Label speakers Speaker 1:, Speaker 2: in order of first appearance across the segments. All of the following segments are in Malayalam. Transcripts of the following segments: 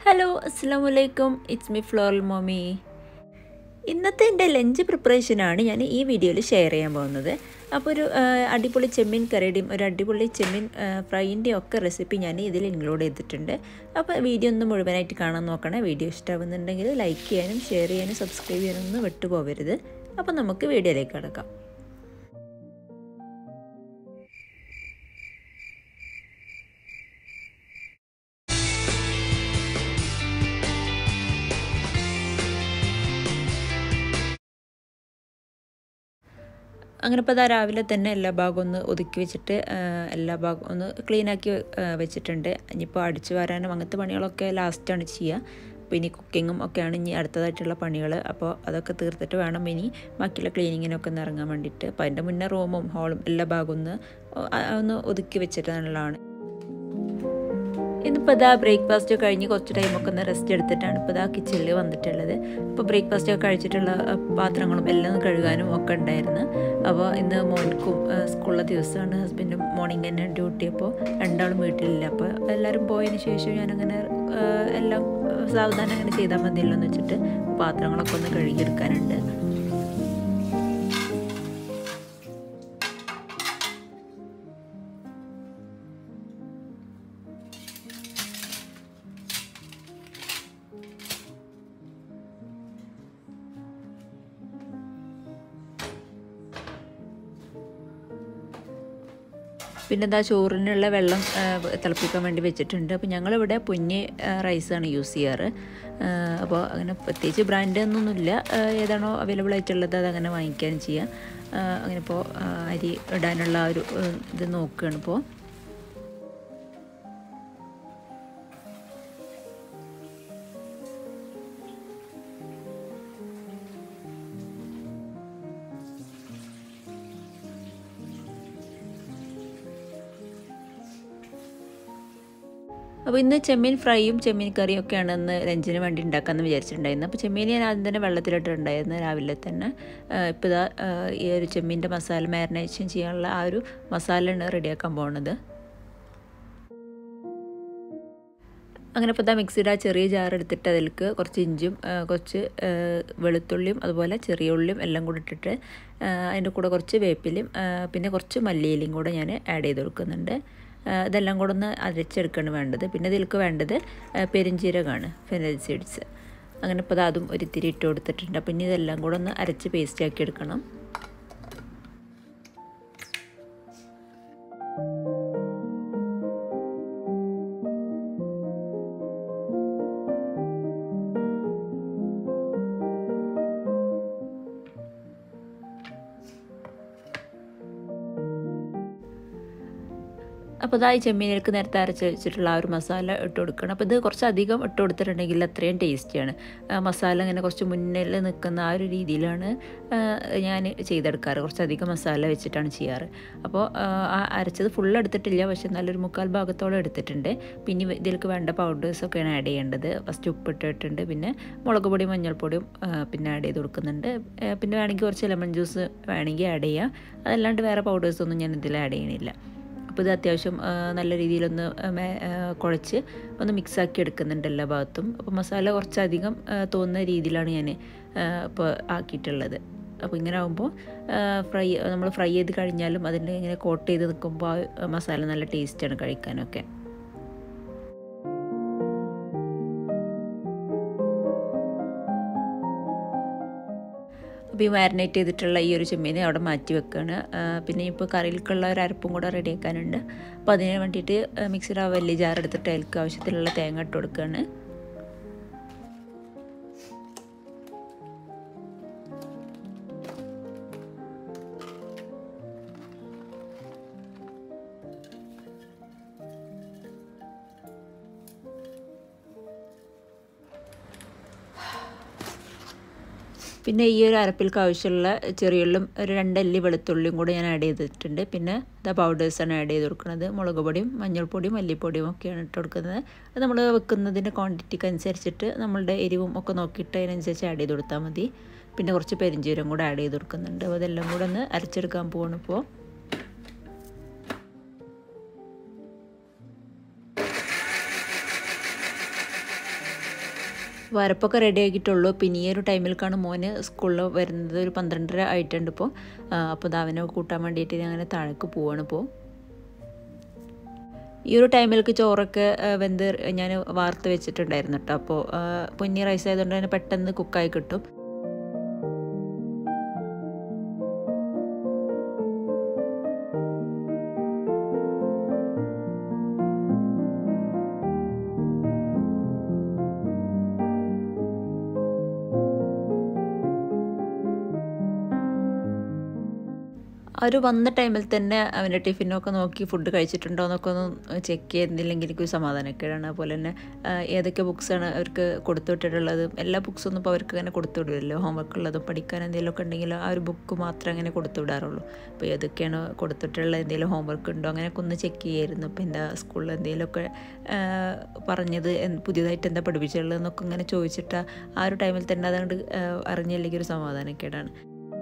Speaker 1: ഹലോ അസ്സാം വലൈക്കും ഇറ്റ്സ് മി ഫ്ലോറൽ മോമി ഇന്നത്തെ എൻ്റെ ലഞ്ച് പ്രിപ്പറേഷനാണ് ഞാൻ ഈ വീഡിയോയിൽ ഷെയർ ചെയ്യാൻ പോകുന്നത് അപ്പോൾ ഒരു ആ, അടിപൊളി ചെമ്മീൻ കറിയുടെയും ഒരു അടിപൊളി ചെമ്മീൻ ഫ്രൈൻ്റെയും ഒക്കെ റെസിപ്പി ഞാൻ ഇതിൽ ഇൻക്ലൂഡ് ചെയ്തിട്ടുണ്ട് അപ്പോൾ വീഡിയോ ഒന്ന് മുഴുവനായിട്ട് കാണാൻ നോക്കണേ വീഡിയോ ഇഷ്ടമാവുന്നുണ്ടെങ്കിൽ ലൈക്ക് ചെയ്യാനും ഷെയർ ചെയ്യാനും സബ്സ്ക്രൈബ് ചെയ്യാനും ഒന്നും വിട്ടുപോകരുത് അപ്പോൾ നമുക്ക് വീഡിയോയിലേക്ക് കിടക്കാം അങ്ങനെ ഇപ്പോൾ അതാ രാവിലെ തന്നെ എല്ലാ ഭാഗവും ഒന്ന് ഒതുക്കി വെച്ചിട്ട് ആ, എല്ലാ ഭാഗവും ഒന്ന് ക്ലീനാക്കി വെച്ചിട്ടുണ്ട് ഇനിയിപ്പോൾ അടിച്ചു വരാനും അങ്ങനത്തെ പണികളൊക്കെ ലാസ്റ്റാണ് ചെയ്യുക അപ്പോൾ ഇനി കുക്കിങ്ങും ഒക്കെയാണ് ഇനി അടുത്തതായിട്ടുള്ള പണികൾ അപ്പോൾ അതൊക്കെ തീർത്തിട്ട് വേണം ഇനി ബാക്കിയുള്ള ക്ലീനിങ്ങിനൊക്കെ ഒന്ന് ഇറങ്ങാൻ വേണ്ടിയിട്ട് അപ്പോൾ അതിൻ്റെ മുന്നേ റൂമും ഹോളും എല്ലാ ഭാഗവും ഒന്ന് ഒ- ഒന്ന് ഒതുക്കി വെച്ചിട്ടുള്ളതാണ് ഇന്നിപ്പോൾ ഇതാ ബ്രേക്ക്ഫാസ്റ്റ് കഴിഞ്ഞ് കുറച്ച് ടൈമൊക്കെ ഒന്ന് റെസ്റ്റ് എടുത്തിട്ടാണ് ഇപ്പോൾ ഇതാ കിച്ചണിൽ വന്നിട്ടുള്ളത് ഇപ്പോൾ ബ്രേക്ക്ഫാസ്റ്റ് ഒക്കെ കഴിച്ചിട്ടുള്ള അഹ്, പാത്രങ്ങളും എല്ലാം ഒന്ന് കഴുകാനും ഒക്കെ ഉണ്ടായിരുന്നു അപ്പോൾ ഇന്ന് മോനിക്കും അഹ്, സ്കൂളിലെ ദിവസമാണ് ഹസ്ബൻഡും മോർണിംഗ് തന്നെ ഡ്യൂട്ടി അപ്പോൾ രണ്ടാളും വീട്ടിലില്ല അപ്പോൾ എല്ലാവരും പോയതിന് ശേഷം ഞാനങ്ങനെ അഹ്, എല്ലാം അഹ്, സാവധാനം അങ്ങനെ ചെയ്താൽ മതിയല്ലോ എന്ന് വെച്ചിട്ട് പാത്രങ്ങളൊക്കെ ഒന്ന് കഴുകിയെടുക്കാനുണ്ട് പിന്നെ എന്താ ചോറിനുള്ള വെള്ളം ആ, തിളപ്പിക്കാൻ വേണ്ടി വെച്ചിട്ടുണ്ട് അപ്പോൾ ഞങ്ങളിവിടെ പൊന്നി റൈസാണ് യൂസ് ചെയ്യാറ് ആ, അപ്പോൾ അങ്ങനെ പ്രത്യേകിച്ച് ബ്രാൻഡ് എന്നൊന്നുമില്ല ആ, ഏതാണോ അവൈലബിൾ ആയിട്ടുള്ളത് അത് അങ്ങനെ വാങ്ങിക്കുകയും ചെയ്യാം ആ, അങ്ങനെ ഇപ്പോൾ ആ, അരി ഇടാനുള്ള ആ ഒരു ആ, ഇത് നോക്കുകയാണ് ഇപ്പോൾ അപ്പോൾ ഇന്ന് ചെമ്മീൻ ഫ്രൈയും ചെമ്മീൻ കറിയും ഒക്കെയാണ് ഇന്ന് ലഞ്ചിന് വേണ്ടി ഉണ്ടാക്കാമെന്ന് വിചാരിച്ചിട്ടുണ്ടായിരുന്നു അപ്പോൾ ചെമ്മീൻ ഞാൻ ആദ്യം തന്നെ വെള്ളത്തിലിട്ടുണ്ടായിരുന്നു രാവിലെ തന്നെ ഇപ്പോൾ ഇതാ ആ, ഈ ഒരു ചെമ്മീൻ്റെ മസാല മാരിനേഷൻ ചെയ്യാനുള്ള ആ ഒരു മസാലയാണ് റെഡിയാക്കാൻ പോകുന്നത് അങ്ങനെ ഇപ്പോൾ ഇതാ മിക്സിയുടെ ആ ചെറിയ ജാർ എടുത്തിട്ട് അതിലേക്ക് കുറച്ച് ഇഞ്ചും ആ, കുറച്ച് ആ, വെളുത്തുള്ളിയും അതുപോലെ ചെറിയ ഉള്ളിയും എല്ലാം കൂടി ഇട്ടിട്ട് ആ, അതിൻ്റെ കൂടെ കുറച്ച് വേപ്പിലും ആ, പിന്നെ കുറച്ച് മല്ലിയിലയും കൂടെ ഞാൻ ആഡ് ചെയ്ത് കൊടുക്കുന്നുണ്ട് ആ, ഇതെല്ലാം കൂടെ ഒന്ന് അരച്ചെടുക്കുകയാണ് വേണ്ടത് പിന്നെ ഇതിലേക്ക് വേണ്ടത് ആ, പെരുംജീരകമാണ് ഫെനൽ സീഡ്സ് അങ്ങനെ ഇപ്പോൾ അത് അതും ഒരിത്തിരി ഇട്ട് കൊടുത്തിട്ടുണ്ട് അപ്പോൾ ഇനി ഇതെല്ലാം കൂടെ ഒന്ന് അരച്ച് പേസ്റ്റ് ആക്കി എടുക്കണം അപ്പോൾ ഇതായി ചെമ്മീനിലേക്ക് നേരത്തെ അരച്ച് വെച്ചിട്ടുള്ള ആ ഒരു മസാല ഇട്ട് കൊടുക്കണം അപ്പോൾ ഇത് കുറച്ച് അധികം ഇട്ട് കൊടുത്തിട്ടുണ്ടെങ്കിൽ അത്രയും ടേസ്റ്റിയാണ് ആ മസാല ഇങ്ങനെ കുറച്ച് മുന്നിൽ നിൽക്കുന്ന ആ ഒരു രീതിയിലാണ് ആ, ഞാൻ ചെയ്തെടുക്കാറ് കുറച്ചധികം മസാല വെച്ചിട്ടാണ് ചെയ്യാറ് അപ്പോൾ ആ, ആ അരച്ചത് ഫുൾ എടുത്തിട്ടില്ല പക്ഷെ നല്ലൊരു മുക്കാൽ ഭാഗത്തോളം എടുത്തിട്ടുണ്ട് പിന്നെ ഇതിലേക്ക് വേണ്ട പൗഡേഴ്സൊക്കെയാണ് ആഡ് ചെയ്യേണ്ടത് ഫസ്റ്റ് ഉപ്പ് ഇട്ടിട്ടുണ്ട് പിന്നെ മുളക് പൊടിയും മഞ്ഞൾപ്പൊടിയും ആ, പിന്നെ ആഡ് ചെയ്ത് കൊടുക്കുന്നുണ്ട് ആ, പിന്നെ വേണമെങ്കിൽ കുറച്ച് ലെമൺ ജ്യൂസ് വേണമെങ്കിൽ ആഡ് ചെയ്യാം അതല്ലാണ്ട് വേറെ പൗഡേഴ്സൊന്നും ഞാൻ ഇതിൽ ആഡ് ചെയ്യണില്ല അപ്പോൾ ഇത് അത്യാവശ്യം ആ, നല്ല രീതിയിലൊന്ന് ആ, മേ- ആ, കുഴച്ച് ഒന്ന് മിക്സാക്കി എടുക്കുന്നുണ്ട് എല്ലാ ഭാഗത്തും അപ്പോൾ മസാല കുറച്ചധികം ആ, തോന്നുന്ന രീതിയിലാണ് ഞാൻ ഇപ്പോൾ ആക്കിയിട്ടുള്ളത് അപ്പോൾ ഇങ്ങനെ ആകുമ്പോൾ ഫ്രൈ നമ്മൾ ഫ്രൈ ചെയ്ത് കഴിഞ്ഞാലും അതിൻ്റെ ഇങ്ങനെ കോട്ട് ചെയ്ത് നിൽക്കുമ്പോൾ ആ മസാല നല്ല ടേസ്റ്റാണ് കഴിക്കാനൊക്കെ അപ്പോൾ ഈ മാരിനേറ്റ് ചെയ്തിട്ടുള്ള ഈ ഒരു ചെമ്മീൻ അവിടെ മാറ്റി വെക്കുകയാണ് ആ, പിന്നെ ഇപ്പോൾ കറിയിലേക്കുള്ള ഒരു അരപ്പും കൂടെ റെഡിയാക്കാനുണ്ട് അപ്പോൾ അതിന് വേണ്ടിയിട്ട് മിക്സിയുടെ ആ വലിയ ജാർ എടുത്തിട്ട് അതിലേക്ക് ആവശ്യത്തിനുള്ള തേങ്ങ ഇട്ട് കൊടുക്കുകയാണ് പിന്നെ ഈ ഒരു അരപ്പിൽക്ക് ആവശ്യമുള്ള ചെറിയുള്ളും ഒരു രണ്ടല്ലി വെളുത്തുള്ളിയും കൂടെ ഞാൻ ആഡ് ചെയ്തിട്ടുണ്ട് പിന്നെ ദ പൗഡേഴ്സാണ് ആഡ് ചെയ്ത് കൊടുക്കുന്നത് മുളക് പൊടിയും മഞ്ഞൾപ്പൊടിയും മല്ലിപ്പൊടിയും ഒക്കെയാണ് ഇട്ട് കൊടുക്കുന്നത് അത് നമ്മൾ വെക്കുന്നതിൻ്റെ ക്വാണ്ടിറ്റിക്ക് അനുസരിച്ചിട്ട് നമ്മളുടെ എരിവും ഒക്കെ നോക്കിയിട്ട് അതിനനുസരിച്ച് ആഡ് ചെയ്ത് കൊടുത്താൽ മതി പിന്നെ കുറച്ച് പെരിഞ്ചീരം കൂടെ ആഡ് ചെയ്ത് കൊടുക്കുന്നുണ്ട് അപ്പോൾ അതെല്ലാം കൂടെ ഒന്ന് അരച്ചെടുക്കാൻ പോവാണ് ഇപ്പോൾ അപ്പോൾ അരപ്പൊക്കെ റെഡി ആക്കിയിട്ടുള്ളൂ പിന്നെ ഈ ഒരു ടൈമിലേക്കാണ് മോന് സ്കൂളിൽ വരുന്നത് ഒരു പന്ത്രണ്ടര ആയിട്ടുണ്ട് ഇപ്പോൾ അപ്പോൾ അത് അവനെ കൂട്ടാൻ വേണ്ടിയിട്ട് ഞാൻ അങ്ങനെ താഴേക്ക് പോവാണ് ഇപ്പോൾ ഈ ഒരു ടൈമിലേക്ക് ചോറൊക്കെ വെന്ത് ഞാൻ വാർത്ത് വെച്ചിട്ടുണ്ടായിരുന്നു കേട്ടോ അപ്പോൾ പൊന്നി റൈസ് ആയതുകൊണ്ട് തന്നെ പെട്ടെന്ന് കുക്കായി കിട്ടും അവർ വന്ന ടൈമിൽ തന്നെ അവൻ്റെ ടിഫിനൊക്കെ നോക്കി ഫുഡ് കഴിച്ചിട്ടുണ്ടോ എന്നൊക്കെ ഒന്ന് ചെക്ക് ചെയ്യുന്നില്ലെങ്കിൽ എനിക്കൊരു സമാധാനക്കേടാണ് അതുപോലെ തന്നെ ഏതൊക്കെ ബുക്സാണ് അവർക്ക് കൊടുത്തുവിട്ടിട്ടുള്ളത് എല്ലാ ബുക്സൊന്നും ഇപ്പോൾ അവർക്ക് അങ്ങനെ കൊടുത്തുവിടില്ലല്ലോ ഹോംവർക്ക് ഉള്ളതും പഠിക്കാൻ എന്തെങ്കിലുമൊക്കെ ഉണ്ടെങ്കിൽ ആ ഒരു ബുക്ക് മാത്രമേ അങ്ങനെ കൊടുത്തുവിടാറുള്ളൂ അപ്പോൾ ഏതൊക്കെയാണ് കൊടുത്തിട്ടുള്ളത് എന്തെങ്കിലും ഹോംവർക്ക് ഉണ്ടോ അങ്ങനെയൊക്കെ ഒന്ന് ചെക്ക് ചെയ്യായിരുന്നു ഇപ്പോൾ എൻ്റെ സ്കൂളിൽ എന്തെങ്കിലുമൊക്കെ പറഞ്ഞത് പുതിയതായിട്ട് എന്താ പഠിപ്പിച്ചുള്ളത് എന്നൊക്കെ ഇങ്ങനെ ചോദിച്ചിട്ട് ആ ഒരു ടൈമിൽ തന്നെ അതുകൊണ്ട് അറിഞ്ഞില്ലെങ്കിൽ ഒരു സമാധാനക്കേടാണ്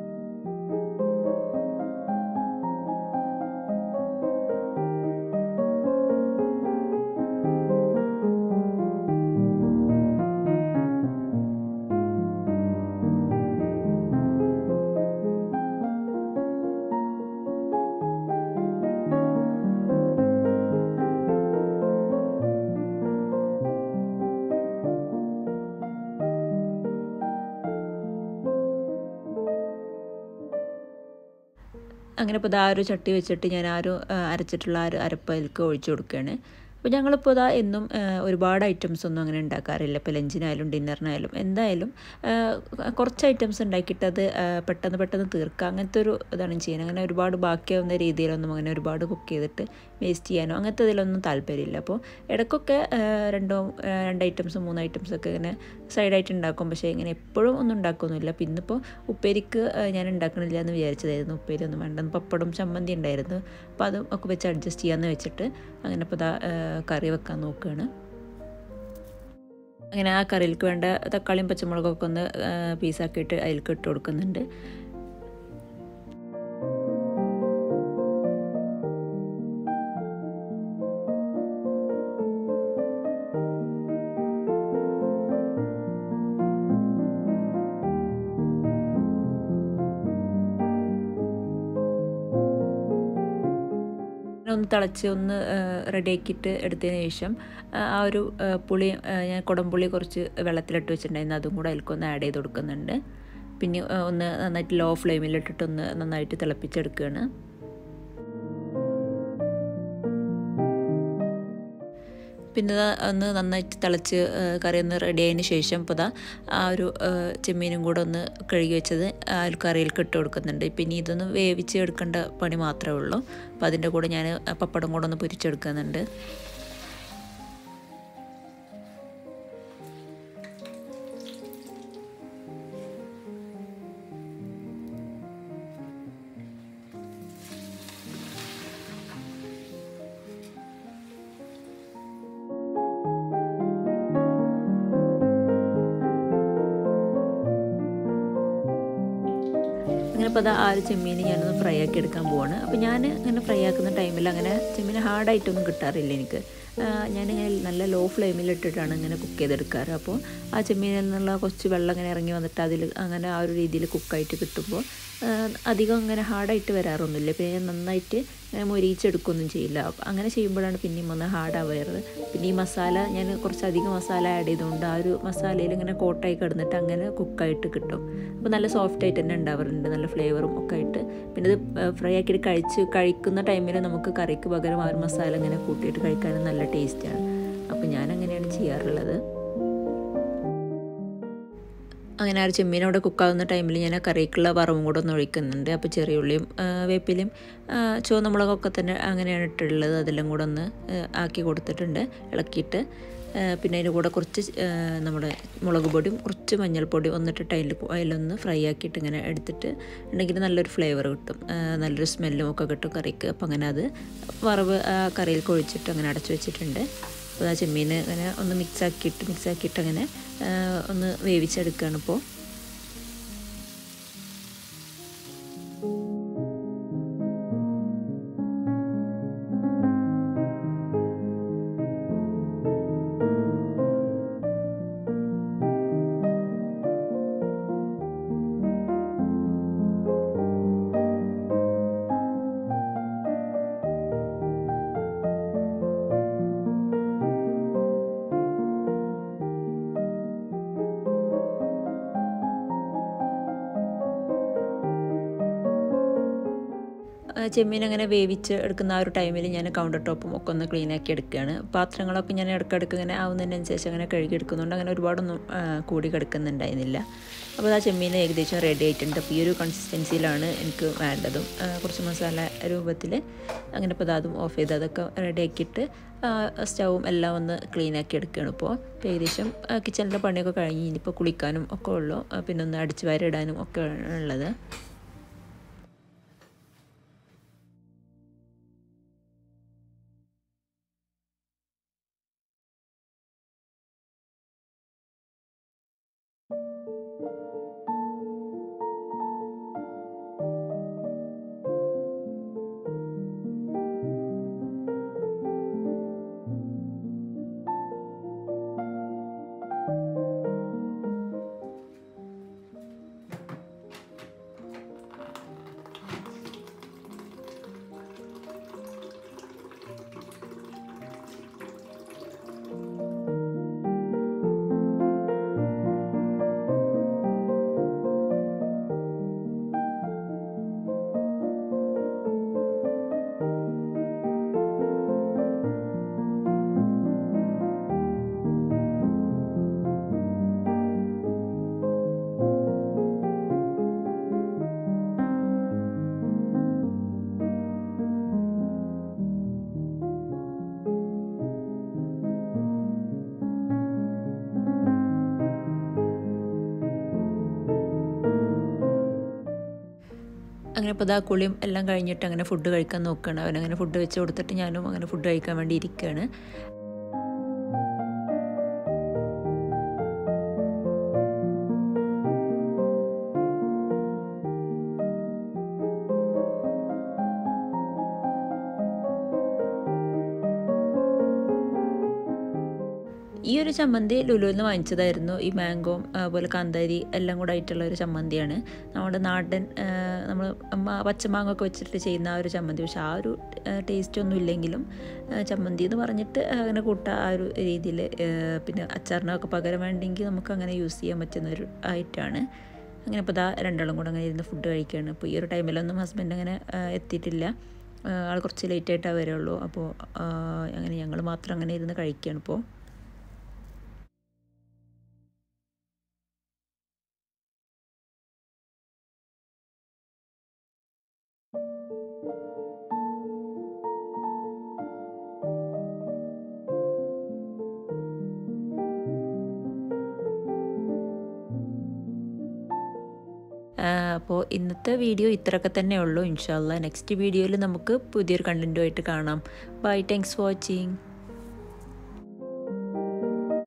Speaker 1: അങ്ങനെ ഇപ്പോൾ ഇതാ ഒരു ചട്ടി വെച്ചിട്ട് ഞാൻ ആ ഒരു അരച്ചിട്ടുള്ള ആ ഒരു അരപ്പയിലേക്ക് ഒഴിച്ചു കൊടുക്കുകയാണ് അപ്പോൾ ഞങ്ങളിപ്പോൾ ഇതാ എന്നും ഒരുപാട് ഐറ്റംസ് ഒന്നും അങ്ങനെ ഉണ്ടാക്കാറില്ല ഇപ്പോൾ ലഞ്ചിനായാലും ഡിന്നറിനായാലും എന്തായാലും കുറച്ച് ഐറ്റംസ് ഉണ്ടാക്കിയിട്ട് അത് പെട്ടെന്ന് പെട്ടെന്ന് തീർക്കുക അങ്ങനത്തെ ഒരു ഇതാണ് ചെയ്യുന്നത് അങ്ങനെ ഒരുപാട് ബാക്കിയാവുന്ന രീതിയിലൊന്നും അങ്ങനെ ഒരുപാട് കുക്ക് ചെയ്തിട്ട് വേസ്റ്റ് ചെയ്യാനോ അങ്ങനത്തെ ഇതിലൊന്നും താല്പര്യമില്ല അപ്പോൾ ഇടയ്ക്കൊക്കെ രണ്ടോ രണ്ട് ഐറ്റംസ് മൂന്ന് ഐറ്റംസ് ഒക്കെ ഇങ്ങനെ സൈഡായിട്ട് ഉണ്ടാക്കും പക്ഷേ ഇങ്ങനെ എപ്പോഴും ഒന്നും ഉണ്ടാക്കുന്നില്ല പിന്നെ ഇപ്പോൾ ഉപ്പേരിക്ക് ഞാൻ ഉണ്ടാക്കണില്ല എന്ന് വിചാരിച്ചതായിരുന്നു ഉപ്പേരി ഒന്നും വേണ്ട പപ്പടും ചമ്മന്തി ഉണ്ടായിരുന്നു അപ്പോൾ അതും ഒക്കെ വെച്ച് അഡ്ജസ്റ്റ് ചെയ്യാമെന്ന് വെച്ചിട്ട് അങ്ങനെ ഇപ്പോൾ ഇതാ കറി വെക്കാൻ നോക്കുകയാണ് അങ്ങനെ ആ കറിയിലേക്ക് വേണ്ട തക്കാളിയും പച്ചമുളകൊക്കെ ഒന്ന് പീസാക്കിയിട്ട് അതിലേക്ക് ഇട്ട് കൊടുക്കുന്നുണ്ട് ഒന്ന് തിളച്ച് ഒന്ന് റെഡിയാക്കിയിട്ട് എടുത്തതിന് ശേഷം ആ ഒരു പുളി ഞാൻ കുടംപുളി കുറച്ച് വെള്ളത്തിലിട്ട് വെച്ചിട്ടുണ്ടായിരുന്നു അതും കൂടെ അതിലേക്കൊന്ന് ആഡ് ചെയ്ത് കൊടുക്കുന്നുണ്ട് പിന്നെ ഒന്ന് നന്നായിട്ട് ലോ ഫ്ലെയിമിലിട്ടിട്ട് ഒന്ന് നന്നായിട്ട് തിളപ്പിച്ചെടുക്കുകയാണ് പിന്നെ ഒന്ന് നന്നായിട്ട് തിളച്ച് കറി ഒന്ന് റെഡി ആയതിന് ശേഷം ഇപ്പോൾ ആ ഒരു ചെമ്മീനും കൂടെ ഒന്ന് കഴുകി വെച്ചത് ആ ഒരു കറിയിലേക്ക് ഇട്ട് കൊടുക്കുന്നുണ്ട് പിന്നെ ഇതൊന്ന് വേവിച്ച് എടുക്കേണ്ട പണി മാത്രമേ ഉള്ളൂ അപ്പോൾ അതിൻ്റെ കൂടെ ഞാൻ പപ്പടം കൂടെ ഒന്ന് പൊരിച്ചെടുക്കുന്നുണ്ട് അങ്ങനെ ഇപ്പോൾ അത് ആ ഒരു ചെമ്മീൻ ഞാനൊന്ന് ഫ്രൈ ആക്കി എടുക്കാൻ പോവാണ് അപ്പോൾ ഞാൻ ഇങ്ങനെ ഫ്രൈ ആക്കുന്ന ടൈമിൽ അങ്ങനെ ചെമ്മീൻ ഹാർഡായിട്ടൊന്നും കിട്ടാറില്ല എനിക്ക് ഞാനിങ്ങനെ നല്ല ലോ ഫ്ലെയിമിൽ ഇട്ടിട്ടാണ് ഇങ്ങനെ കുക്ക് ചെയ്തെടുക്കാറ് അപ്പോൾ ആ ചെമ്മീനിൽ നിന്നുള്ള കുറച്ച് വെള്ളം ഇങ്ങനെ ഇറങ്ങി വന്നിട്ട് അതിൽ അങ്ങനെ ആ ഒരു രീതിയിൽ കുക്കായിട്ട് കിട്ടുമ്പോൾ അധികം അങ്ങനെ ഹാർഡായിട്ട് വരാറൊന്നുമില്ല പിന്നെ ഞാൻ നന്നായിട്ട് ഇങ്ങനെ മൊരിയിച്ചെടുക്കുകയൊന്നും ചെയ്യില്ല അങ്ങനെ ചെയ്യുമ്പോഴാണ് പിന്നെയും ഒന്ന് ഹാർഡാവാറ് പിന്നെ ഈ മസാല ഞാൻ കുറച്ചധികം മസാല ആഡ് ചെയ്തുകൊണ്ട് ആ ഒരു മസാലയിൽ ഇങ്ങനെ കോട്ടായി കിടന്നിട്ട് അങ്ങനെ കുക്കായിട്ട് കിട്ടും അപ്പോൾ നല്ല സോഫ്റ്റ് ആയിട്ട് തന്നെ ഉണ്ടാവാറുണ്ട് നല്ല ഫ്ലേവറും ഒക്കെ ആയിട്ട് പിന്നെ ഇത് ഫ്രൈ ആക്കിയിട്ട് കഴിച്ച് കഴിക്കുന്ന ടൈമിൽ നമുക്ക് കറിക്ക് പകരം ആ ഒരു മസാല ഇങ്ങനെ കൂട്ടിയിട്ട് കഴിക്കാനും നല്ല ടേസ്റ്റാണ് അപ്പോൾ ഞാൻ അങ്ങനെയാണ് ചെയ്യാറുള്ളത് അങ്ങനെ ആ ഒരു ചെമ്മീൻ അവിടെ കുക്കാവുന്ന ടൈമിൽ ഞാൻ കറിക്കുള്ള വറവും കൂടെ ഒന്ന് ഒഴിക്കുന്നുണ്ട് അപ്പോൾ ചെറിയ ഉള്ളിയും വേപ്പിലും ചുവന്ന മുളകൊക്കെ തന്നെ അങ്ങനെയാണ് ഇട്ടുള്ളത് അതെല്ലാം കൂടെ ഒന്ന് ആക്കി കൊടുത്തിട്ടുണ്ട് ഇളക്കിയിട്ട് പിന്നെ അതിൻ്റെ കൂടെ കുറച്ച് നമ്മുടെ മുളക് പൊടിയും കുറച്ച് മഞ്ഞൾപ്പൊടിയും ഒന്നിട്ടിട്ട് അതിൽ അതിലൊന്ന് ഫ്രൈ ആക്കിയിട്ട് ഇങ്ങനെ എടുത്തിട്ട് ഉണ്ടെങ്കിൽ നല്ലൊരു ഫ്ലേവർ കിട്ടും നല്ലൊരു സ്മെല്ലും ഒക്കെ കിട്ടും കറിക്ക് അപ്പം അങ്ങനെ അത് വറവ് ആ കറിയിലേക്ക് ഒഴിച്ചിട്ട് അങ്ങനെ അടച്ചു വെച്ചിട്ടുണ്ട് അപ്പോൾ ആ ചെമ്മീൻ അങ്ങനെ ഒന്ന് മിക്സ് ആക്കിയിട്ട് മിക്സ് ആക്കിയിട്ട് അങ്ങനെ ഒന്ന് വേവിച്ചെടുക്കുകയാണ് ഇപ്പോൾ ചെമ്മീൻ അങ്ങനെ വേവിച്ച് എടുക്കുന്ന ആ ഒരു ടൈമിൽ ഞാൻ കൗണ്ടർ ടോപ്പും ഒക്കെ ഒന്ന് ക്ലീൻ ആക്കി എടുക്കുകയാണ് പാത്രങ്ങളൊക്കെ ഞാൻ ഇടയ്ക്കിടയ്ക്ക് ഇങ്ങനെ ആവുന്നതിനനുസരിച്ച് അങ്ങനെ കഴുകി എടുക്കുന്നുണ്ട് അങ്ങനെ ഒരുപാടൊന്നും കൂടി കിടക്കുന്നുണ്ടായിരുന്നില്ല അപ്പോൾ ആ ചെമ്മീൻ ഏകദേശം റെഡി ആയിട്ടുണ്ട് അപ്പോൾ ഈ ഒരു കൺസിസ്റ്റൻസിയിലാണ് എനിക്ക് വേണ്ടതും കുറച്ച് മസാല രൂപത്തിൽ അങ്ങനെ ഇപ്പോൾ അതും ഓഫ് ചെയ്ത് അതൊക്കെ റെഡി ആക്കിയിട്ട് സ്റ്റൗവും എല്ലാം ഒന്ന് ക്ലീൻ ആക്കി എടുക്കുകയാണ് ഇപ്പോൾ ഇപ്പോൾ ഏകദേശം കിച്ചണിലെ പണിയൊക്കെ കഴിഞ്ഞ് ഇനിയിപ്പോൾ കുളിക്കാനും ഒക്കെ ഉള്ളൂ പിന്നെ ഒന്ന് അടിച്ച് വാരിടാനും ഒക്കെ ഉള്ളത് അങ്ങനെ ഇപ്പോൾ ഇതാ കുളിയും എല്ലാം കഴിഞ്ഞിട്ട് അങ്ങനെ ഫുഡ് കഴിക്കാൻ നോക്കുകയാണ് അവനങ്ങനെ ഫുഡ് വെച്ച് കൊടുത്തിട്ട് ഞാനും അങ്ങനെ ഫുഡ് കഴിക്കാൻ വേണ്ടി ഇരിക്കുകയാണ് ഈ ഒരു ചമ്മന്തി ലുലുവിൽ നിന്ന് വാങ്ങിച്ചതായിരുന്നു ഈ മാംഗോം അതുപോലെ കാന്താരി എല്ലാം കൂടെ ആയിട്ടുള്ള ഒരു ചമ്മന്തിയാണ് നമ്മുടെ നാടൻ നമ്മൾ പച്ചമാങ്ങ ഒക്കെ വെച്ചിട്ട് ചെയ്യുന്ന ആ ഒരു ചമ്മന്തി പക്ഷെ ആ ഒരു ടേസ്റ്റ് ഒന്നും ഇല്ലെങ്കിലും ചമ്മന്തി എന്ന് പറഞ്ഞിട്ട് അങ്ങനെ കൂട്ടാം ആ ഒരു രീതിയിൽ പിന്നെ അച്ചാറിനൊക്കെ പകരം വേണ്ടെങ്കിൽ നമുക്ക് അങ്ങനെ യൂസ് ചെയ്യാൻ പറ്റുന്ന ഒരു ഐറ്റമാണ് അങ്ങനെ ഇപ്പോൾ ഇതാ രണ്ടാളും കൂടെ അങ്ങനെ ഇരുന്ന് ഫുഡ് കഴിക്കുകയാണ് അപ്പോൾ ഈ ഒരു ടൈമിലൊന്നും ഹസ്ബൻഡ് അങ്ങനെ എത്തിയിട്ടില്ല ആൾ കുറച്ച് ലേറ്റ് ആയിട്ടേ വരുള്ളൂ അപ്പോൾ അങ്ങനെ ഞങ്ങൾ മാത്രം അങ്ങനെ ഇരുന്ന് കഴിക്കുകയാണ് ഇപ്പോൾ അപ്പോൾ ഇന്നത്തെ വീഡിയോ ഇത്രയൊക്കെ തന്നെ ഉള്ളൂ ഇൻഷാല്ല നെക്സ്റ്റ് വീഡിയോയിൽ നമുക്ക് പുതിയൊരു കണ്ടൻറ്റുമായിട്ട് കാണാം ബൈ താങ്ക്സ് ഫോർ വാച്ചിങ്